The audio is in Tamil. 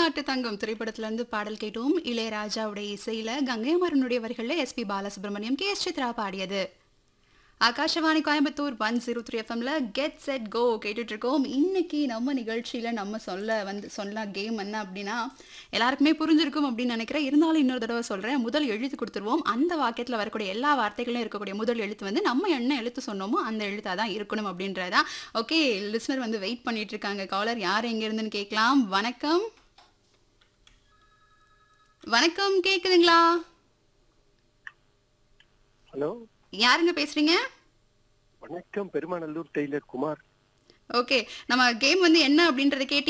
நாட்டு தங்கம் திரைப்படத்துல இருந்து பாடல் கேட்டோம் இளையராஜாவுடைய இசையில கங்கையமரனுடைய வரிகள்ல SP Balasubrahmanyam K S Chithra பாடியது Akashvani Coimbatore one zero three எஃப்எம்ல கெட் செட் கோ கேட்டுட்டு இருக்கோம் இன்னைக்கு நம்ம நிகழ்ச்சியில நம்ம சொல்ல வந்து சொல்ல கேம் என்ன அப்படின்னா எல்லாருக்குமே புரிஞ்சிருக்கும் அப்படின்னு நினைக்கிறேன் இருந்தாலும் இன்னொரு தடவை சொல்றேன் முதல் எழுத்து கொடுத்துருவோம் அந்த வாக்கியத்தில் வரக்கூடிய எல்லா வார்த்தைகளும் இருக்கக்கூடிய முதல் எழுத்து வந்து நம்ம என்ன எழுத்து சொன்னோமோ அந்த எழுத்தாக தான் இருக்கணும் அப்படின்றதா ஓகே லிஸ்னர் வந்து வெயிட் பண்ணிட்டு இருக்காங்க காலர் யார் எங்க இருந்துன்னு கேட்கலாம் வணக்கம் வணக்கம் கேக்குதுங்களா ஹலோ யாருங்க பேசுறீங்க வணக்கம் பெருமாநல்லூர் டெய்லர் குமார் ஓகே நம்ம கேம் வந்து என்ன அப்படின்றத கேட்டு